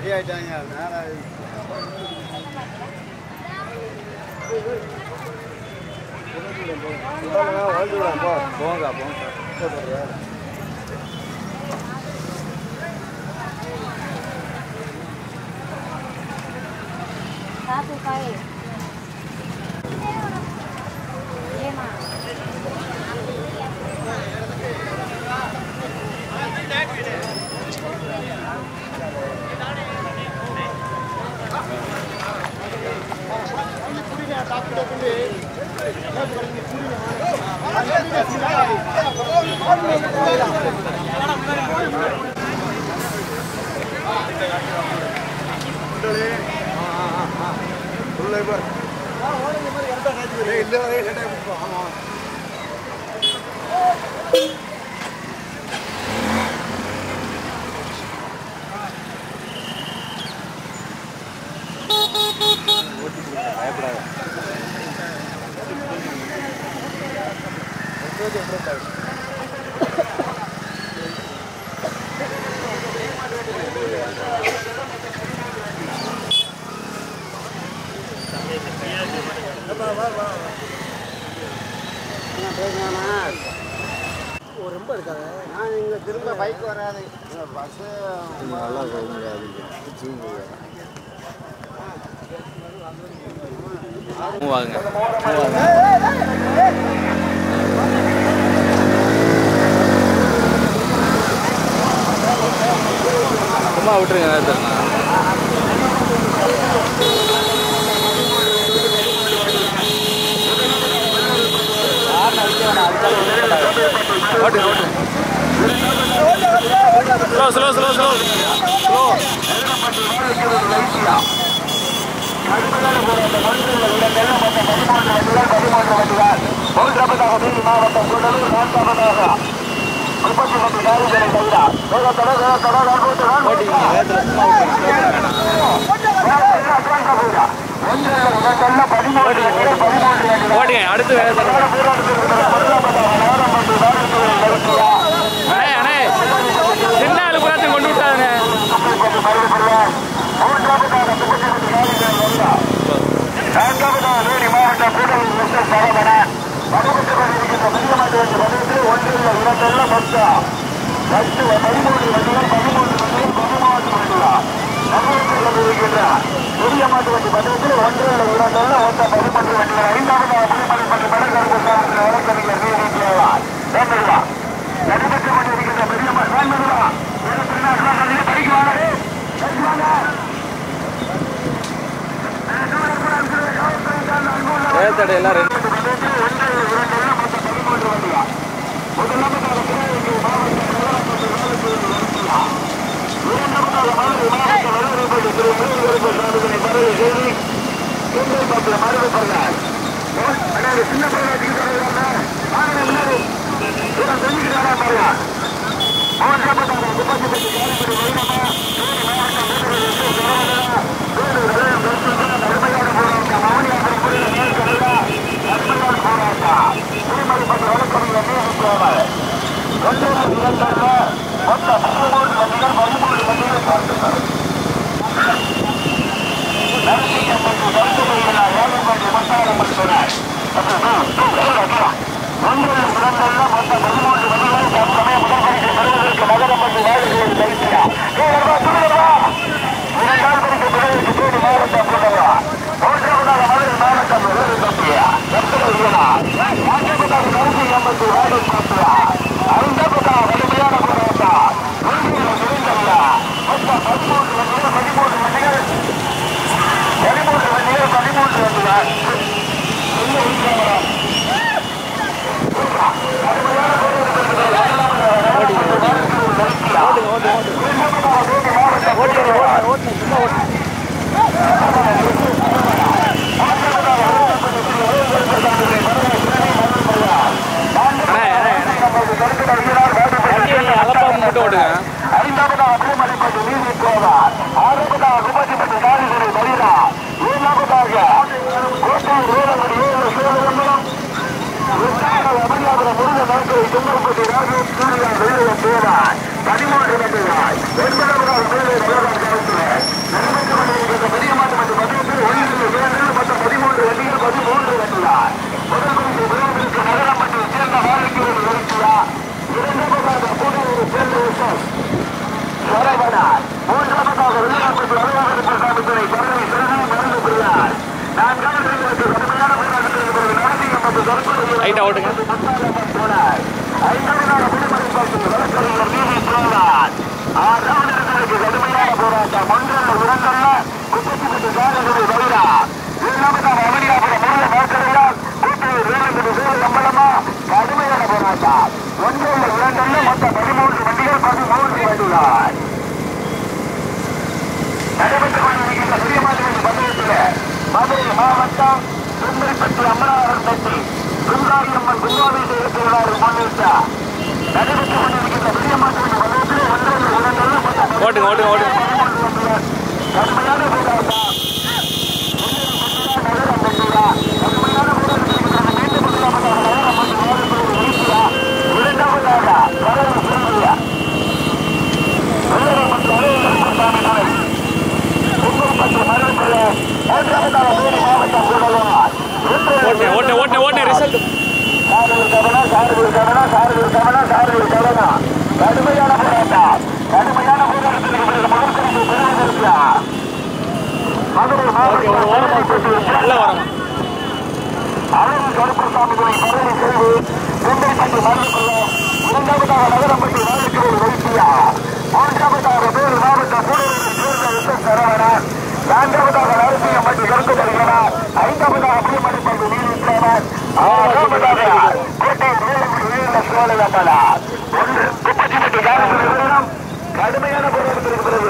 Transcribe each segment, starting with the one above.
Ready ஆயிட்டாங்க மேலே வாழ்ந்துடலாம் போ போங்க போங்க satu kali lima ரொம்ப இருக்காது நான் இங்கே திரும்ப பைக் வராது பஸ்ஸு நல்லா வாங்க சும்மா விட்டுருங்க நேரத்தில் ஓட்டு ஓட்டு slow slow slow slow slow ஓட்டிங்க நேரத்தில் சும்மா விட்டுருங்க ஓட்டிங்க அடுத்து வேகத்தில் அண்ணே அண்ணே சின்ன ஆளு புறாத்தையும் கொண்டு விட்டாங்க வேகத்தடையெல்லாம் ரெண்டு ஓட்டுங்க ஓட்டுங்க ஓட்டுங்க ஓட்டுங்க மூன்றாவதாக வெளிநாட்டு அலுவலக சாமித்துறை பதவி சிறந்த மருந்து பிரியார் நான்காவது இடத்திற்கு கடுமையான போராட்டத்தில் இவரது நடத்தி எமது தற்போதைய ரைட்டா ஓட்டுங்க போனார் ஐந்தாவதாக விடுமுறை பார்த்து வழக்கறிஞர் நீதி போனார் ஆறாவது இடத்திற்கு கடுமையான போராட்டம் ஒன்றல்ல இரண்டல்ல முப்பத்தி பத்து சாதனைகளை வருகிறார் இரண்டாவதாக அவனியாபுரம் முருக வாக்கடையார் கூட்டூர் வேலுமதி வேறு சம்பளமா கடுமையான போராட்டம் ஒன்றல்ல இரண்டல்ல மொத்த பதிமூன்று வண்டிகள் பதிமூன்று வண்டிகள் நடைபெற்றுக் கொண்டிருக்கின்ற பெரிய மாதிரி பந்தயத்தில் மதுரை மாவட்டம் சுந்தரிப்பட்டி அமராவரம் பற்றி குந்தாரியம்மன் கும்பாபிஷேகத்தினார் முன்னிட்டு நடைபெற்றுக் கொண்டிருக்கின்ற பெரிய மாதிரி பந்தயத்தில் ஒன்றில் இரண்டல்ல மொத்த ஓட்டுங்க ஓட்டுங்க ஓட்டுங்க கடுமையான போராட்டம் நகரம் பற்றியா கடுமையான போராட்டம் மீண்டும் முதலாவதாக நகரம் மற்றும் மாவட்டத்தில் வீசியா இரண்டாவதாக கரூர் சிறுமியா நகரம் மற்றும் அலுவலகம் சாமி மலை குன்னூர்பட்டி மருந்துக்குள்ள மூன்றாவதாக மூணு மாவட்டம் கூடலாம் ஓட்டுங்க ஓட்டுங்க ஓட்டுங்க ஓட்டுங்க ரிசல்ட் சாரூர் கவனா சாரூர் கவனா சாரூர் கவனா சாரூர் கவனா கடுமையான போராட்டம் கடுமையான போராட்டத்தில் இவரது மகன்களுக்கு பெறுவதற்கு மதுரை ஓகே ஒரு ஓரமாக மாவட்ட நல்ல வரமா அழகு கருப்பசாமிகளை பதவி செய்து செங்கல்பட்டு மருந்துக்குள்ள இரண்டாவதாக நகரப்பட்டி வாழ்க்கையில் வைத்தியா மூன்றாவதாக வேறு மாவட்ட கூடுதல் சேர்ந்த எஸ் சரவணன் நான்காவதாக நரசிங்கம்பட்டி கருத்து வருகிறார் ஐந்தாவதாக புதுமணிப்பட்டு நீதித்தேவன் ஆறாவதாக கோட்டை வேலுமணி வீர சோழகமலா ஒன்று முப்பத்தி எட்டு நிறுவனம் கடுமையான போராட்டத்திற்கு பிறகு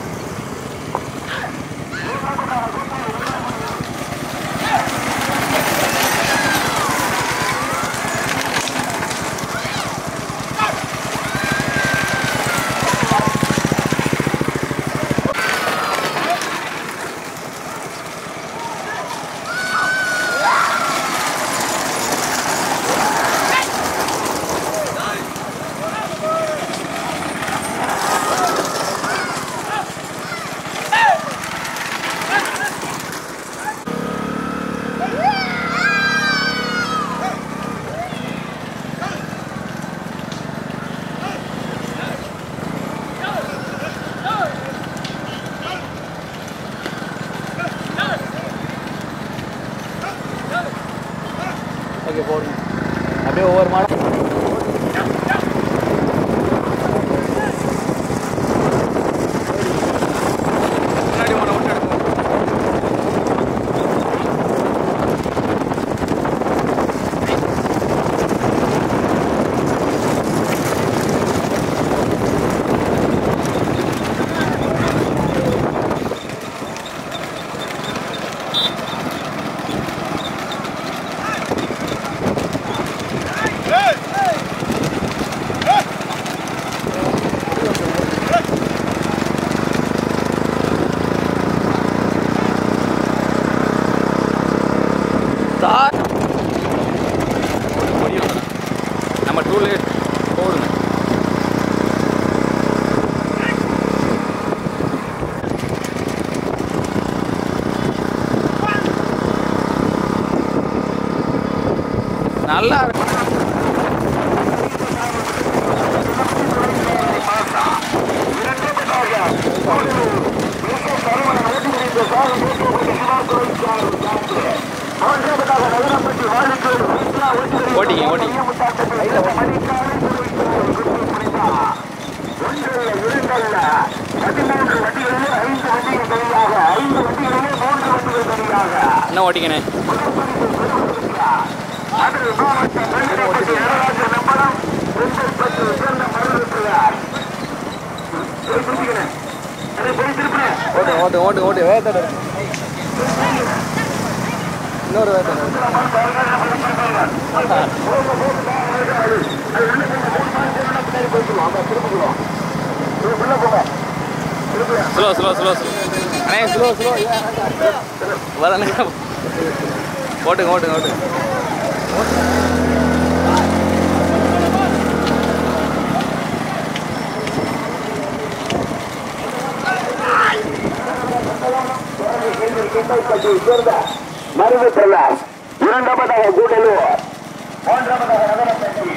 ஓகே போடுங்க அப்படியே ஒவ்வொரு மாடம் முன்னாடி மாடம் மட்டும் எடுக்கணும் சார் முடியும் நம்ம டூலே போடுங்க நல்லா இருக்கு ஓட்டிங்க ஓட்டிங்க பதிமூன்று வண்டிகளிலே ஐந்து வண்டிகள் தனியாக ஐந்து வண்டிகளிலே மூன்று வண்டிகள் தனியாக என்ன ஓட்டிங்கண்ணே மதுரை மாவட்டம் வெள்ளப்பட்டி நடராஜர் நம்பரம் செங்கல்பட்டு சேர்ந்த மருந்துக்குள்ளார் பிடிக்கிறேன் அதை போய் திருப்பினேன் ஓட்டு ஓட்டு ஓட்டு ஓட்டு வேத்தோட இன்னொரு வேத்தோட ஸ்லோ ஸ்லோ ஸ்லோ ஸ்லோ அண்ணே ஸ்லோ ஸ்லோ வரண்ணே ஓட்டுங்க ஓட்டுங்க ஓட்டுங்க சேர்ந்த மருது பிரகாஷ் இரண்டாவதாக கூடலூர் மூன்றாவதாக நகரப்பட்டி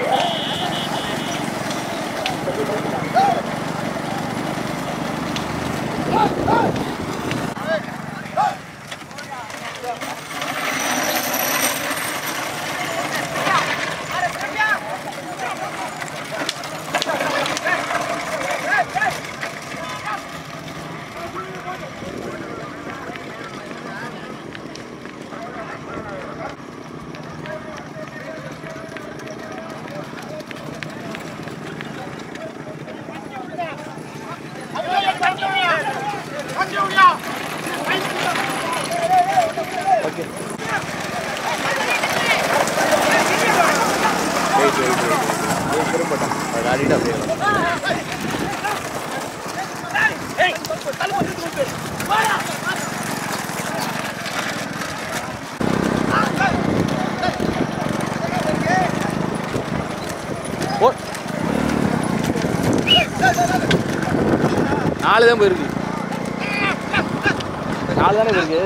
வெயிட் வெயிட் வெயிட் திரும்பட்டேன் அது ஆடிட்டு அப்படியே ஓ நாலு தான் போயிருக்கு நாலு தானே போயிருக்கு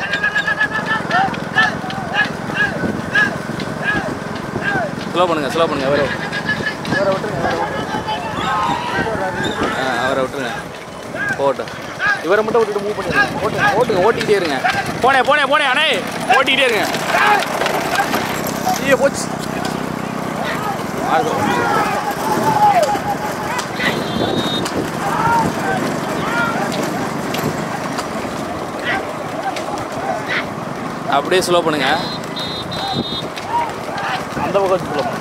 ஸ்லோ பண்ணுங்க ஸ்லோ பண்ணுங்க அவரை அவரை விட்டுருங்க ஆ அவரை விட்டுருங்க போட்டோம் இவரை மட்டும் விட்டுட்டு மூவ் பண்ணிடுங்க ஓட்டுங்க ஓட்டுங்க ஓட்டிக்கிட்டே இருங்க போனே போனே போனே அண்ணே ஓட்டிக்கிட்டே இருங்க ஐயோ போச்சு ஆகுது. அப்படியே ஸ்லோ பண்ணுங்க அந்த பக்கம் ஸ்லோ பண்ணுங்க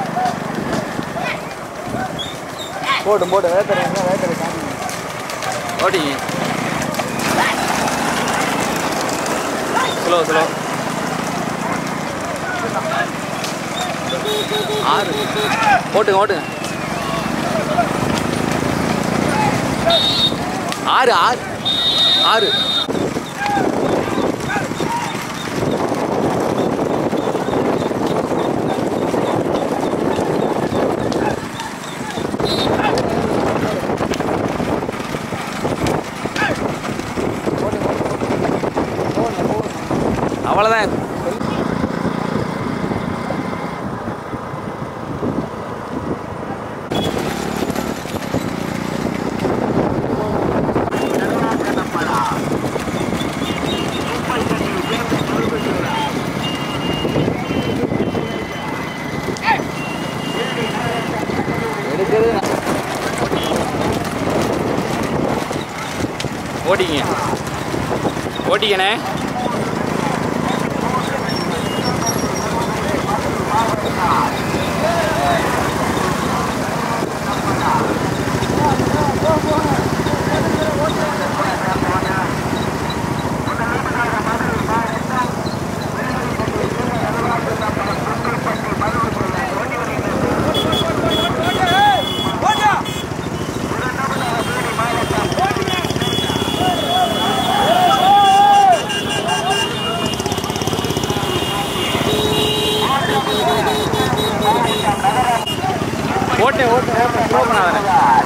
போட்டும் போட்டு வேத்தரை வேத்தரை ஓட்டிங்க ஸ்லோ ஸ்லோ ஆறு ஓட்டுங்க ஓட்டுங்க ஆறு ஆறு ஆறு அவ்வளோதான் எடுக்கிறது நான். ஓட்டிங்க ஓட்டிங்கண்ணே ஓட்டேன் ஓட்டேன் ஓட்டேன் ஸ்லோ பண்ணாதே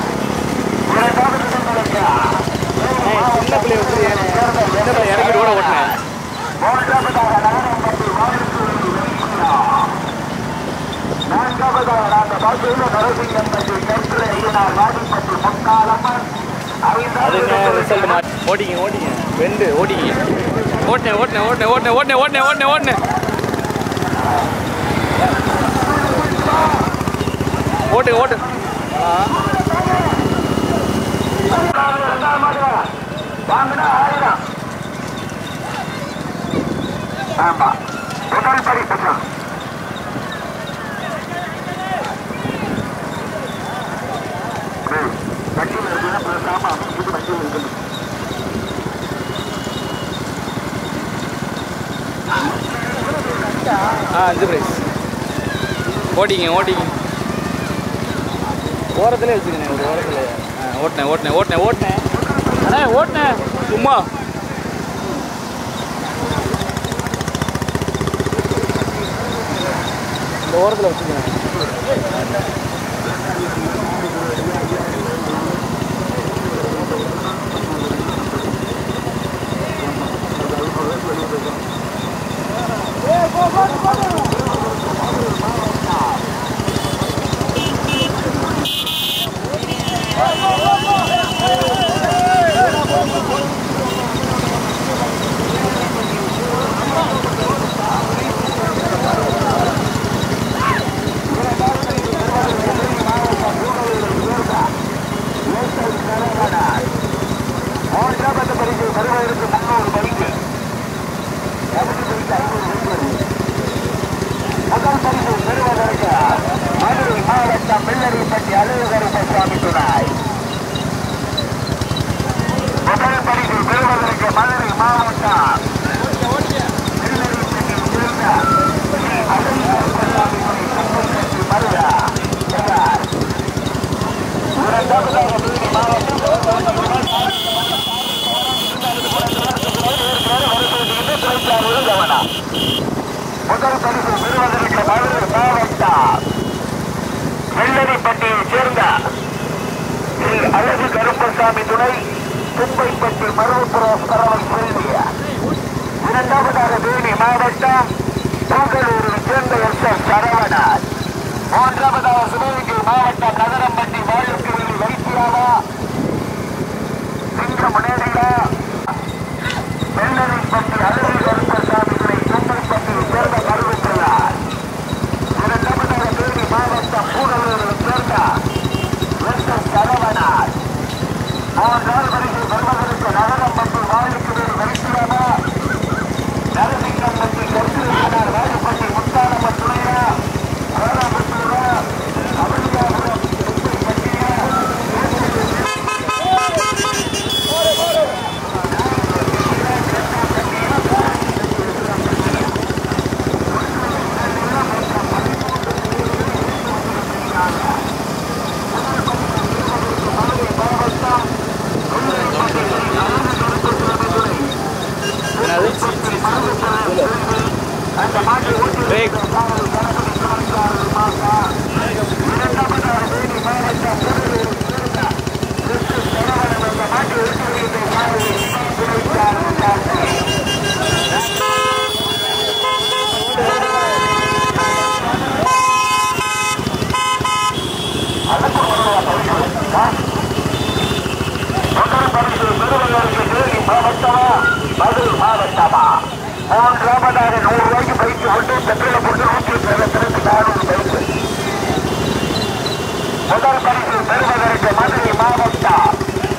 சின்ன பிள்ளை விட்டு சின்ன பிள்ளை இறக்கிட்டு கூட ஓட்டினேன் அதுங்க ரிசல்ட் மாற்றி ஓட்டிங்க ஓட்டிங்க ரெண்டு ஓட்டிங்க ஓட்டினேன் ஓட்டினேன் ஓட்டினேன் ஓட்டினேன் ஓட்டினேன் ஓட்டினேன் ஓட்டினேன் ஓட்டினேன் ஓட்டு ஓட்டு ஆமா முதல் பரிசு வண்டியில் இருக்குன்னா பேசாம அமைச்சிட்டு வண்டியில் இருக்கணும் ஆ அஞ்சு பிரைஸ் ஓட்டிங்க ஓட்டிங்க ஓரத்துலேயே வச்சுக்கண்ணே ஒரு ஓரத்தில் ஆ ஓட்டினேன் ஓட்டினேன் ஓட்டினேன் ஓட்டினேன் அண்ணே ஓட்டினேன் சும்மா இந்த ஓரத்தில் வச்சுக்கண்ணே பரிசு பெறுவதற்கு முன்னூறு பைக்கு கபடி பரிசு ஐநூறு பைக்கு முதல் பரிசு பெறுவதற்கு மதுரை மாவட்டம் வெள்ளரிப்பட்டி அலுவலக சுவாமி துணை முதல் பரிசு பெறுவதற்கு மதுரை மாவட்டம் வெள்ளரிப்பட்டி சேர்ந்த ஸ்ரீ அலுவலக சுவாமி துணை கும்பகோணம் மதுரா எவர் இரண்டாவதாக தேனி மாவட்டம் முதல் பரிசு பெறுவதற்கு மதுரை மாவட்டம் வெள்ளரிப்பட்டியை சேர்ந்த ஸ்ரீ அழகு கருப்பசாமி துணை தும்பைப்பட்டி மருவப்புறம் பரவல் செல்விய இரண்டாவதாக தேனி மாவட்டம் பூங்கலூரை சேர்ந்த எஸ் எஸ் சரவணன் மூன்றாவதாக சிவகங்கை மாவட்டம் நகரம்பட்டி வாழுக்கவில்லை வைத்தியாவா சிங்க முனேரியா வெள்ளரிப்பட்டி அழகு கருப்பசாமி துணை தும்பைப்பட்டியை சேர்ந்த மருவப்புறார் இரண்டாவதாக தேனி மாவட்டம் பூங்கலூரை சேர்ந்த எஸ் எஸ் சரவணன் மூன்றாவது பரிசு பெறுவதற்கு நகரம்பட்டி வாழுக்கவில்லை வைத்தியாவா நரசிங்கம்பட்டி கருத்துரையாளர் ராஜப்பட்டி முத்தாரம்ம துணையா கோலாபுத்தூரா அமளியாபுரம் பட்டியா பிரேக் மாவட்டமா மூன்றாவதாக நூறு ரூபாய்க்கு பைக்கு கொண்டு பெட்ரோலை போட்டு நூற்றி இருபத்தி நானூறு பைக்கு முதல் பரிசு பெறுவதற்கு மதுரை மாவட்டம்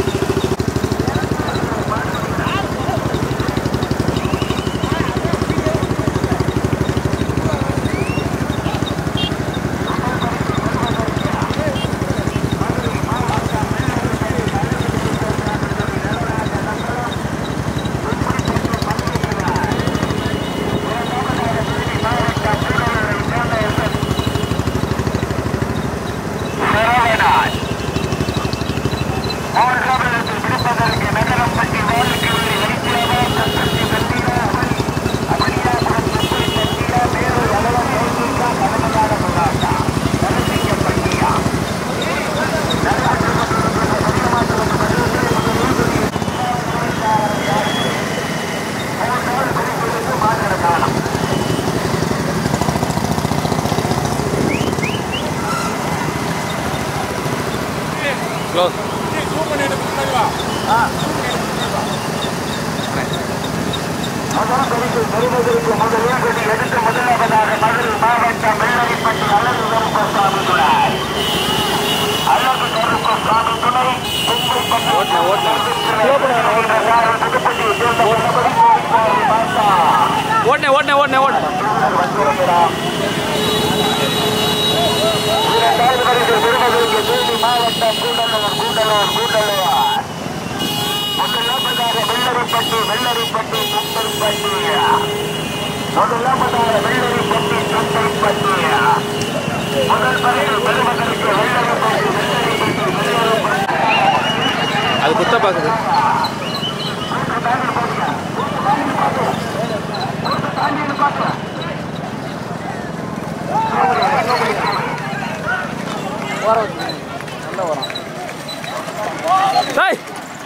சரவணன் மூன்றாவதற்கு பிடிப்பதற்கு நகரம்பட்டி வாழ்க்கையுள்ள வைத்தியவா சம்பத்தி வெட்டியா அமளியாபுரம் சுப்பை பட்டியா வேறு அளவம் யோசிக்கா கடமையான போராட்டா நரசிங்கப்பட்டியா க்ளோஸ் முதல் பரிசு பெறுவதற்கு முதலே கொடி எடுத்து முதலாவதாக மதுரை மாவட்டம் வெள்ளரிப்பட்டி அழகு கருப்பசாமி துணை அழகு கருப்பசாமி துணை ஓட்டுன, ஓட்டுன. புதுப்பட்டியை சேர்ந்த கணபதி கோவிப்பாரி மாதா ஓட்டனே ஓட்டனே ஓட்டனே ஓட்டனே இரண்டாவது பரிசு பெறுவதற்கு தேனி மாவட்டம் கூடலூர் கூடலூர் கூடலூர் முதலாவதாக வெள்ளரிப்பட்டி வெள்ளரிப்பட்டி தும்பல்பட்டி முதலாவதாக வெள்ளரிப்பட்டி தும்பல்பட்டி முதல் பரிசு பெறுவதற்கு வெள்ளரிப்பட்டி வெள்ளரிப்பட்டி வெள்ளரிப்பட்டி அது குத்த பார்க்குது டேய்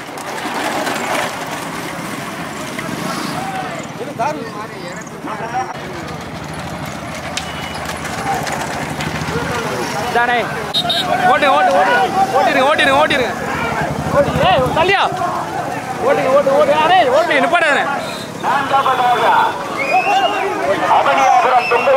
தானே ஓட்டு ஓட்டு ஓட்டு ஓட்டிருங்க ஓட்டிருங்க ஓட்டிருங்க ஓட்டி ஏய் தள்ளியா ஓட்டுங்க ஓட்டு ஓட்டு அரே ஓட்டு நிப்பாடாதே நான்காவதாக அவனியாபுரம் தும்பை